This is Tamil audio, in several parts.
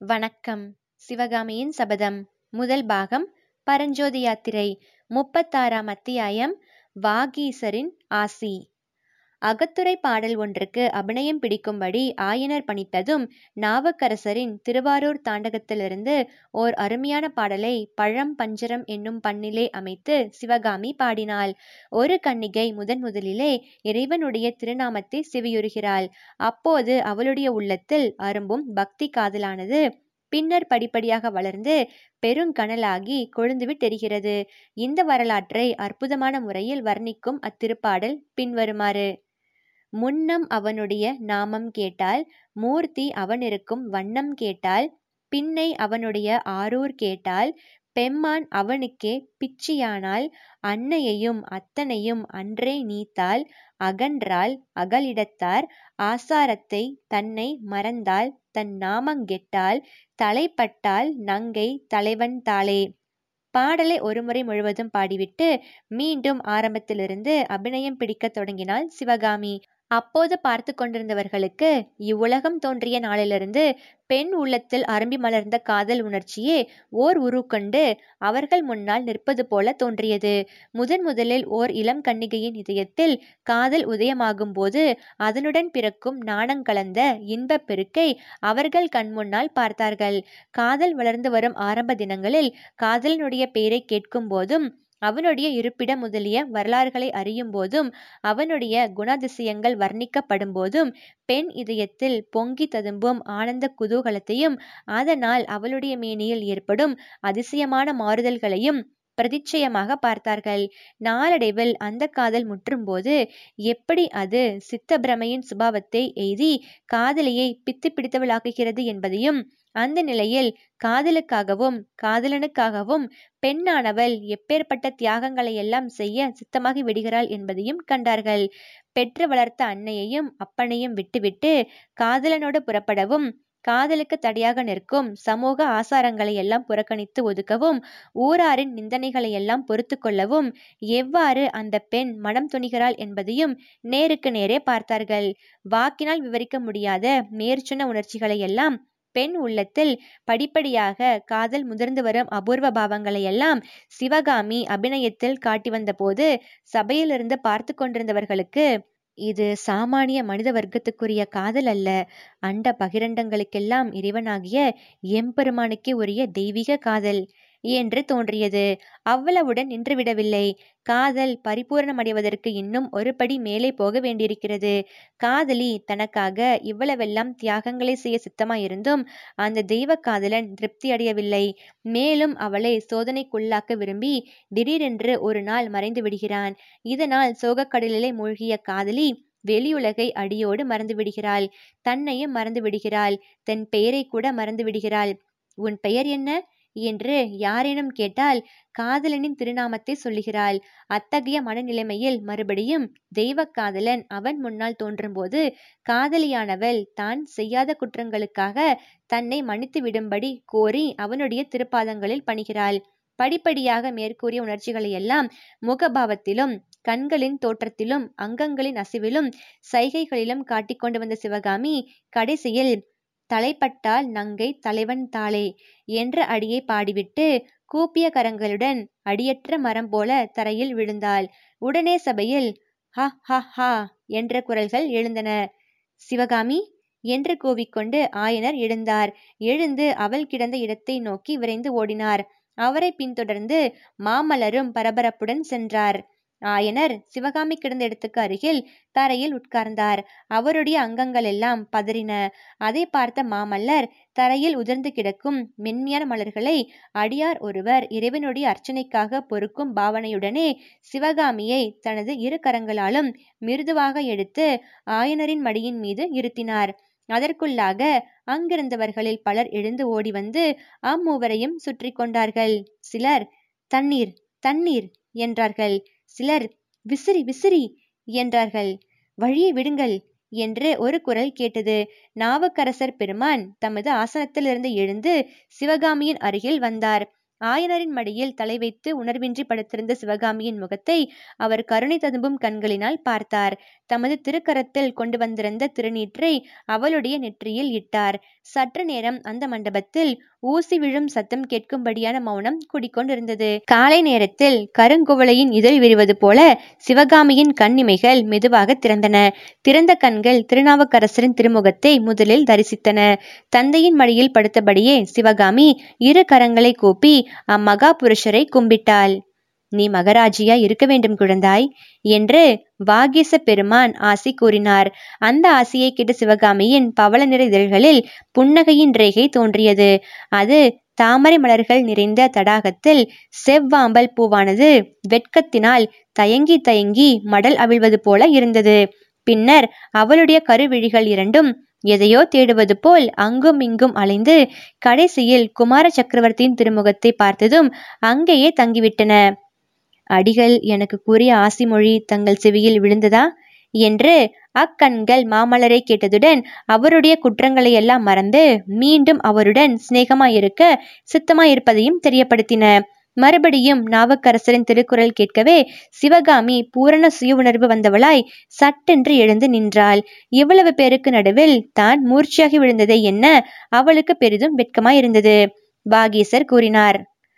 வணக்கம் சிவகாமியின் சபதம் முதல் பாகம் பரஞ்சோதி யாத்திரை முப்பத்தாறாம் அத்தியாயம் வாகீசரின் ஆசி அகத்துரை பாடல் ஒன்றுக்கு அபிநயம் பிடிக்கும்படி ஆயனர் பணித்ததும் நாவுக்கரசரின் திருவாரூர் தாண்டகத்திலிருந்து ஓர் அருமையான பாடலை பழம் பஞ்சரம் என்னும் பண்ணிலே அமைத்து சிவகாமி பாடினாள் ஒரு கன்னிகை முதன் முதலிலே இறைவனுடைய திருநாமத்தை செவியுறுகிறாள் அப்போது அவளுடைய உள்ளத்தில் அரும்பும் பக்தி காதலானது பின்னர் படிப்படியாக வளர்ந்து பெருங்கனலாகி கொழுந்துவிட்டெரிகிறது இந்த வரலாற்றை அற்புதமான முறையில் வர்ணிக்கும் அத்திருப்பாடல் பின்வருமாறு முன்னம் அவனுடைய நாமம் கேட்டால் மூர்த்தி அவனிருக்கும் வண்ணம் கேட்டால் பின்னை அவனுடைய ஆரூர் கேட்டால் பெம்மான் அவனுக்கே பிச்சியானால் அன்னையையும் அத்தனையும் அன்றே நீத்தால் அகன்றால் அகலிடத்தார் ஆசாரத்தை தன்னை மறந்தால் தன் நாமங்கெட்டால் தலைப்பட்டால் நங்கை தலைவன் தாளே பாடலை ஒருமுறை முழுவதும் பாடிவிட்டு மீண்டும் ஆரம்பத்திலிருந்து அபிநயம் பிடிக்கத் தொடங்கினாள் சிவகாமி அப்போது பார்த்து கொண்டிருந்தவர்களுக்கு இவ்வுலகம் தோன்றிய நாளிலிருந்து பெண் உள்ளத்தில் அரும்பி மலர்ந்த காதல் உணர்ச்சியே ஓர் உருக்கொண்டு அவர்கள் முன்னால் நிற்பது போல தோன்றியது முதன் முதலில் ஓர் இளம் கன்னிகையின் இதயத்தில் காதல் உதயமாகும் போது அதனுடன் பிறக்கும் நாணங்கலந்த இன்பப் பெருக்கை அவர்கள் கண்முன்னால் பார்த்தார்கள் காதல் வளர்ந்து வரும் ஆரம்ப தினங்களில் காதலனுடைய பெயரை கேட்கும் போதும் அவனுடைய இருப்பிடம் முதலிய வரலாறுகளை அறியும் போதும் அவனுடைய குணாதிசயங்கள் வர்ணிக்கப்படும் போதும் பெண் இதயத்தில் பொங்கி ததும்பும் ஆனந்த குதூகலத்தையும் அதனால் அவளுடைய மேனியில் ஏற்படும் அதிசயமான மாறுதல்களையும் பிரதிச்சயமாக பார்த்தார்கள் நாளடைவில் அந்த காதல் முற்றும்போது எப்படி அது சித்தப்பிரமையின் சுபாவத்தை எய்தி காதலியை பித்து பிடித்தவளாக்குகிறது என்பதையும் அந்த நிலையில் காதலுக்காகவும் காதலனுக்காகவும் பெண்ணானவள் எப்பேற்பட்ட தியாகங்களை எல்லாம் செய்ய சித்தமாகி விடுகிறாள் என்பதையும் கண்டார்கள் பெற்று வளர்த்த அன்னையையும் அப்பனையும் விட்டுவிட்டு காதலனோடு புறப்படவும் காதலுக்கு தடையாக நிற்கும் சமூக ஆசாரங்களை எல்லாம் புறக்கணித்து ஒதுக்கவும் ஊராரின் நிந்தனைகளை எல்லாம் பொறுத்து கொள்ளவும் எவ்வாறு அந்த பெண் மனம் துணிகிறாள் என்பதையும் நேருக்கு நேரே பார்த்தார்கள் வாக்கினால் விவரிக்க முடியாத மேற்சொன்ன உணர்ச்சிகளை எல்லாம் பெண் உள்ளத்தில் படிப்படியாக காதல் முதிர்ந்து வரும் அபூர்வ பாவங்களை எல்லாம் சிவகாமி அபிநயத்தில் காட்டி வந்தபோது சபையிலிருந்து பார்த்து கொண்டிருந்தவர்களுக்கு இது சாமானிய மனித வர்க்கத்துக்குரிய காதல் அல்ல அண்ட பகிரண்டங்களுக்கெல்லாம் இறைவனாகிய எம்பெருமானுக்கே உரிய தெய்வீக காதல் என்று தோன்றியது அவ்வளவுடன் நின்றுவிடவில்லை காதல் பரிபூரணமடைவதற்கு இன்னும் ஒரு படி மேலே போக வேண்டியிருக்கிறது காதலி தனக்காக இவ்வளவெல்லாம் தியாகங்களை செய்ய சித்தமாயிருந்தும் அந்த தெய்வ காதலன் திருப்தி அடையவில்லை மேலும் அவளை சோதனைக்குள்ளாக்க விரும்பி திடீரென்று ஒரு நாள் மறைந்து விடுகிறான் இதனால் சோகக்கடலிலே மூழ்கிய காதலி வெளியுலகை அடியோடு மறந்து விடுகிறாள் தன்னையும் மறந்து விடுகிறாள் தன் பெயரை கூட மறந்து விடுகிறாள் உன் பெயர் என்ன என்று யாரேனும் கேட்டால் காதலனின் திருநாமத்தை சொல்லுகிறாள் அத்தகைய மனநிலைமையில் மறுபடியும் தெய்வ காதலன் அவன் முன்னால் தோன்றும்போது காதலியானவள் தான் செய்யாத குற்றங்களுக்காக தன்னை மன்னித்து விடும்படி கோரி அவனுடைய திருப்பாதங்களில் பணிகிறாள் படிப்படியாக மேற்கூறிய உணர்ச்சிகளை எல்லாம் முகபாவத்திலும் கண்களின் தோற்றத்திலும் அங்கங்களின் அசைவிலும் சைகைகளிலும் காட்டிக்கொண்டு வந்த சிவகாமி கடைசியில் தலைப்பட்டால் நங்கை தலைவன் தாளே என்ற அடியை பாடிவிட்டு கூப்பிய கரங்களுடன் அடியற்ற மரம் போல தரையில் விழுந்தாள் உடனே சபையில் ஹ ஹ ஹா என்ற குரல்கள் எழுந்தன சிவகாமி என்று கூவிக்கொண்டு ஆயனர் எழுந்தார் எழுந்து அவள் கிடந்த இடத்தை நோக்கி விரைந்து ஓடினார் அவரை பின்தொடர்ந்து மாமல்லரும் பரபரப்புடன் சென்றார் ஆயனர் சிவகாமி கிடந்த இடத்துக்கு அருகில் தரையில் உட்கார்ந்தார் அவருடைய அங்கங்கள் எல்லாம் பதறின அதை பார்த்த மாமல்லர் தரையில் உதிர்ந்து கிடக்கும் மென்மையான மலர்களை அடியார் ஒருவர் இறைவனுடைய அர்ச்சனைக்காக பொறுக்கும் பாவனையுடனே சிவகாமியை தனது இரு கரங்களாலும் மிருதுவாக எடுத்து ஆயனரின் மடியின் மீது இருத்தினார் அதற்குள்ளாக அங்கிருந்தவர்களில் பலர் எழுந்து ஓடி வந்து அம்மூவரையும் சுற்றி கொண்டார்கள் சிலர் தண்ணீர் தண்ணீர் என்றார்கள் சிலர் விசிறி விசிறி என்றார்கள் வழியை விடுங்கள் என்று ஒரு குரல் கேட்டது நாவுக்கரசர் பெருமான் தமது ஆசனத்திலிருந்து எழுந்து சிவகாமியின் அருகில் வந்தார் ஆயனரின் மடியில் தலை வைத்து உணர்வின்றி படுத்திருந்த சிவகாமியின் முகத்தை அவர் கருணை ததும்பும் கண்களினால் பார்த்தார் தமது திருக்கரத்தில் கொண்டு வந்திருந்த திருநீற்றை அவளுடைய நெற்றியில் இட்டார் சற்று நேரம் அந்த மண்டபத்தில் ஊசி விழும் சத்தம் கேட்கும்படியான மௌனம் குடிக்கொண்டிருந்தது காலை நேரத்தில் கருங்குவளையின் இதழ் விரிவது போல சிவகாமியின் கண்ணிமைகள் மெதுவாக திறந்தன திறந்த கண்கள் திருநாவுக்கரசரின் திருமுகத்தை முதலில் தரிசித்தன தந்தையின் மடியில் படுத்தபடியே சிவகாமி இரு கரங்களை கூப்பி அம்மகா புருஷரை கும்பிட்டாள் நீ மகராஜியா இருக்க வேண்டும் குழந்தாய் என்று வாகீச பெருமான் ஆசி கூறினார் அந்த ஆசியை கேட்ட சிவகாமியின் பவள நிற இதழ்களில் புன்னகையின் ரேகை தோன்றியது அது தாமரை மலர்கள் நிறைந்த தடாகத்தில் செவ்வாம்பல் பூவானது வெட்கத்தினால் தயங்கி தயங்கி மடல் அவிழ்வது போல இருந்தது பின்னர் அவளுடைய கருவிழிகள் இரண்டும் எதையோ தேடுவது போல் அங்கும் இங்கும் அலைந்து கடைசியில் குமார சக்கரவர்த்தியின் திருமுகத்தை பார்த்ததும் அங்கேயே தங்கிவிட்டன அடிகள் எனக்கு கூறிய ஆசி மொழி தங்கள் செவியில் விழுந்ததா என்று அக்கண்கள் மாமல்லரை கேட்டதுடன் அவருடைய குற்றங்களை எல்லாம் மறந்து மீண்டும் அவருடன் சிநேகமாயிருக்க சித்தமாயிருப்பதையும் தெரியப்படுத்தின மறுபடியும் நாவுக்கரசரின் திருக்குறள் கேட்கவே சிவகாமி பூரண சுய உணர்வு வந்தவளாய் சட்டென்று எழுந்து நின்றாள் இவ்வளவு பேருக்கு நடுவில் தான் மூர்ச்சியாகி விழுந்ததை என்ன அவளுக்கு பெரிதும் வெட்கமாயிருந்தது பாகீசர் கூறினார்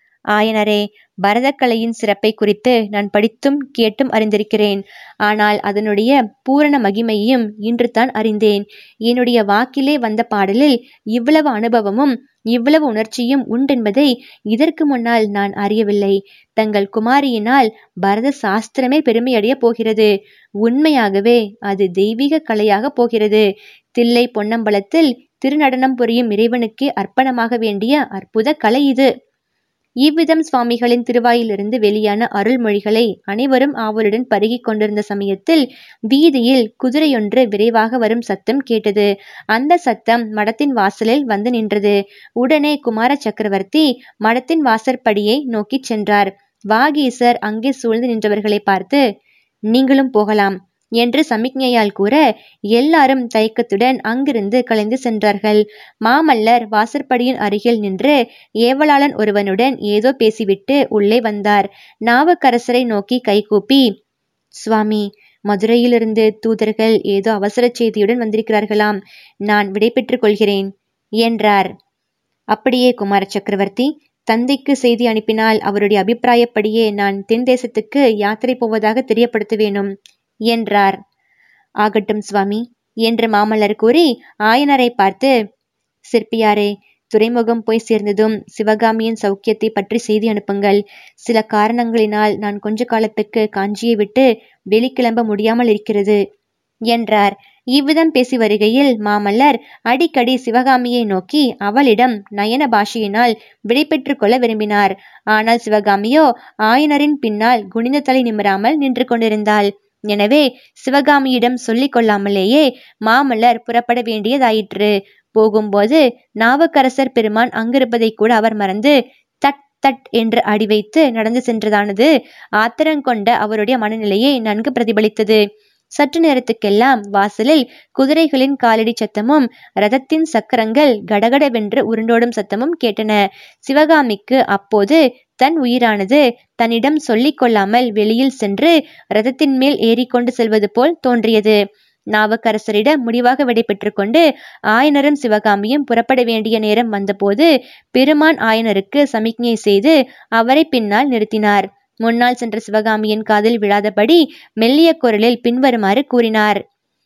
ஆயனரே பரதக்கலையின் சிறப்பை குறித்து நான் படித்தும் கேட்டும் அறிந்திருக்கிறேன் ஆனால் அதனுடைய பூரண மகிமையையும் இன்று தான் அறிந்தேன் என்னுடைய வாக்கிலே வந்த பாடலில் இவ்வளவு அனுபவமும் இவ்வளவு உணர்ச்சியும் உண்டென்பதை இதற்கு முன்னால் நான் அறியவில்லை தங்கள் குமாரியினால் பரத சாஸ்திரமே பெருமையடைய போகிறது உண்மையாகவே அது தெய்வீக கலையாக போகிறது தில்லை பொன்னம்பலத்தில் திருநடனம் புரியும் இறைவனுக்கே அர்ப்பணமாக வேண்டிய அற்புத கலை இது இவ்விதம் சுவாமிகளின் திருவாயிலிருந்து வெளியான அருள்மொழிகளை அனைவரும் ஆவலுடன் பருகிக் கொண்டிருந்த சமயத்தில் வீதியில் குதிரையொன்று விரைவாக வரும் சத்தம் கேட்டது அந்த சத்தம் மடத்தின் வாசலில் வந்து நின்றது உடனே குமார சக்கரவர்த்தி மடத்தின் வாசற்படியை நோக்கிச் சென்றார் வாகீசர் அங்கே சூழ்ந்து நின்றவர்களை பார்த்து நீங்களும் போகலாம் என்று சமிக்ஞையால் கூற எல்லாரும் தயக்கத்துடன் அங்கிருந்து கலைந்து சென்றார்கள் மாமல்லர் வாசற்படியின் அருகில் நின்று ஏவலாளன் ஒருவனுடன் ஏதோ பேசிவிட்டு உள்ளே வந்தார் நாவுக்கரசரை நோக்கி கைகூப்பி சுவாமி மதுரையிலிருந்து தூதர்கள் ஏதோ அவசர செய்தியுடன் வந்திருக்கிறார்களாம் நான் விடைபெற்றுக் கொள்கிறேன் என்றார் அப்படியே குமார சக்கரவர்த்தி தந்தைக்கு செய்தி அனுப்பினால் அவருடைய அபிப்பிராயப்படியே நான் தென் தேசத்துக்கு யாத்திரை போவதாக தெரியப்படுத்த வேணும் என்றார் ஆகட்டும் சுவாமி என்று மாமல்லர் கூறி ஆயனரை பார்த்து சிற்பியாரே துறைமுகம் போய் சேர்ந்ததும் சிவகாமியின் சௌக்கியத்தை பற்றி செய்தி அனுப்புங்கள் சில காரணங்களினால் நான் கொஞ்ச காலத்துக்கு காஞ்சியை விட்டு வெளிக்கிளம்ப முடியாமல் இருக்கிறது என்றார் இவ்விதம் பேசி வருகையில் மாமல்லர் அடிக்கடி சிவகாமியை நோக்கி அவளிடம் நயன பாஷையினால் விடைபெற்று கொள்ள விரும்பினார் ஆனால் சிவகாமியோ ஆயனரின் பின்னால் குனிந்த தலை நிமிராமல் நின்று கொண்டிருந்தாள் எனவே சிவகாமியிடம் சொல்லிக் கொள்ளாமலேயே மாமல்லர் புறப்பட வேண்டியதாயிற்று போகும்போது நாவுக்கரசர் பெருமான் அங்கிருப்பதை கூட அவர் மறந்து தட் தட் என்று அடி வைத்து நடந்து சென்றதானது ஆத்திரங்கொண்ட அவருடைய மனநிலையை நன்கு பிரதிபலித்தது சற்று நேரத்துக்கெல்லாம் வாசலில் குதிரைகளின் காலடி சத்தமும் ரதத்தின் சக்கரங்கள் கடகடவென்று உருண்டோடும் சத்தமும் கேட்டன சிவகாமிக்கு அப்போது தன் உயிரானது தன்னிடம் சொல்லிக் கொள்ளாமல் வெளியில் சென்று ரதத்தின் மேல் ஏறிக்கொண்டு செல்வது போல் தோன்றியது நாவுக்கரசரிடம் முடிவாக விடைபெற்று கொண்டு ஆயனரும் சிவகாமியும் புறப்பட வேண்டிய நேரம் வந்தபோது பெருமான் ஆயனருக்கு சமிக்ஞை செய்து அவரை பின்னால் நிறுத்தினார் முன்னால் சென்ற சிவகாமியின் காதில் விழாதபடி மெல்லிய குரலில் பின்வருமாறு கூறினார்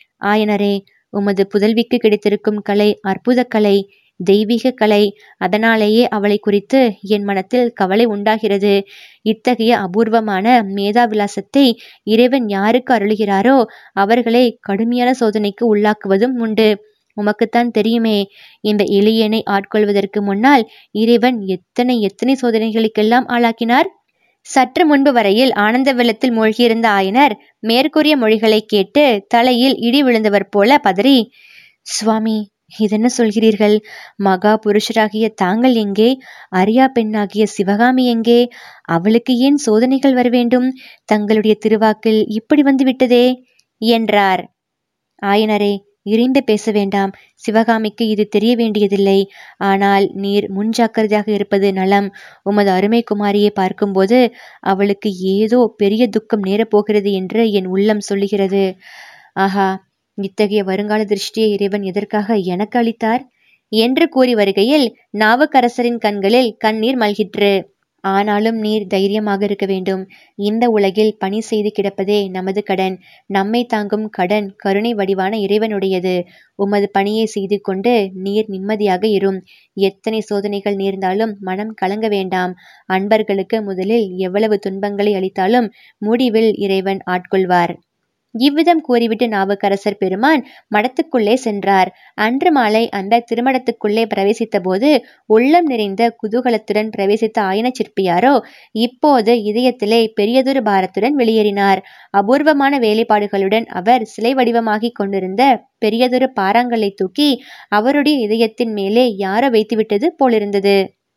ஆயனரே உமது புதல்விக்கு கிடைத்திருக்கும் கலை அற்புத கலை தெய்வீக கலை அதனாலேயே அவளை குறித்து என் மனத்தில் கவலை உண்டாகிறது இத்தகைய அபூர்வமான மேதாவிலாசத்தை இறைவன் யாருக்கு அருளுகிறாரோ அவர்களை கடுமையான சோதனைக்கு உள்ளாக்குவதும் உண்டு உமக்குத்தான் தெரியுமே இந்த எளியனை ஆட்கொள்வதற்கு முன்னால் இறைவன் எத்தனை எத்தனை சோதனைகளுக்கெல்லாம் ஆளாக்கினார் சற்று முன்பு வரையில் ஆனந்த வெள்ளத்தில் மூழ்கியிருந்த ஆயனர் மேற்கூறிய மொழிகளை கேட்டு தலையில் இடி விழுந்தவர் போல பதறி சுவாமி இதென்ன சொல்கிறீர்கள் மகா புருஷராகிய தாங்கள் எங்கே அரியா பெண்ணாகிய சிவகாமி எங்கே அவளுக்கு ஏன் சோதனைகள் வர வேண்டும் தங்களுடைய திருவாக்கில் இப்படி வந்து விட்டதே என்றார் ஆயனரே இறைந்து பேச வேண்டாம் சிவகாமிக்கு இது தெரிய வேண்டியதில்லை ஆனால் நீர் முன்ஜாக்கிரதையாக இருப்பது நலம் உமது அருமை குமாரியை பார்க்கும்போது அவளுக்கு ஏதோ பெரிய துக்கம் நேரப்போகிறது என்று என் உள்ளம் சொல்லுகிறது ஆஹா இத்தகைய வருங்கால திருஷ்டியை இறைவன் எதற்காக எனக்கு அளித்தார் என்று கூறி வருகையில் நாவுக்கரசரின் கண்களில் கண்ணீர் மல்கிற்று ஆனாலும் நீர் தைரியமாக இருக்க வேண்டும் இந்த உலகில் பணி செய்து கிடப்பதே நமது கடன் நம்மை தாங்கும் கடன் கருணை வடிவான இறைவனுடையது உமது பணியை செய்து கொண்டு நீர் நிம்மதியாக இரும் எத்தனை சோதனைகள் நேர்ந்தாலும் மனம் கலங்க வேண்டாம் அன்பர்களுக்கு முதலில் எவ்வளவு துன்பங்களை அளித்தாலும் முடிவில் இறைவன் ஆட்கொள்வார் இவ்விதம் கூறிவிட்டு நாவுக்கரசர் பெருமான் மடத்துக்குள்ளே சென்றார் அன்று மாலை அந்த திருமணத்துக்குள்ளே பிரவேசித்த போது உள்ளம் நிறைந்த குதூகலத்துடன் பிரவேசித்த ஆயன சிற்பியாரோ இப்போது இதயத்திலே பெரியதொரு பாரத்துடன் வெளியேறினார் அபூர்வமான வேலைப்பாடுகளுடன் அவர் சிலை வடிவமாகிக் கொண்டிருந்த பெரியதொரு பாறாங்கல்லை தூக்கி அவருடைய இதயத்தின் மேலே யாரோ வைத்துவிட்டது போலிருந்தது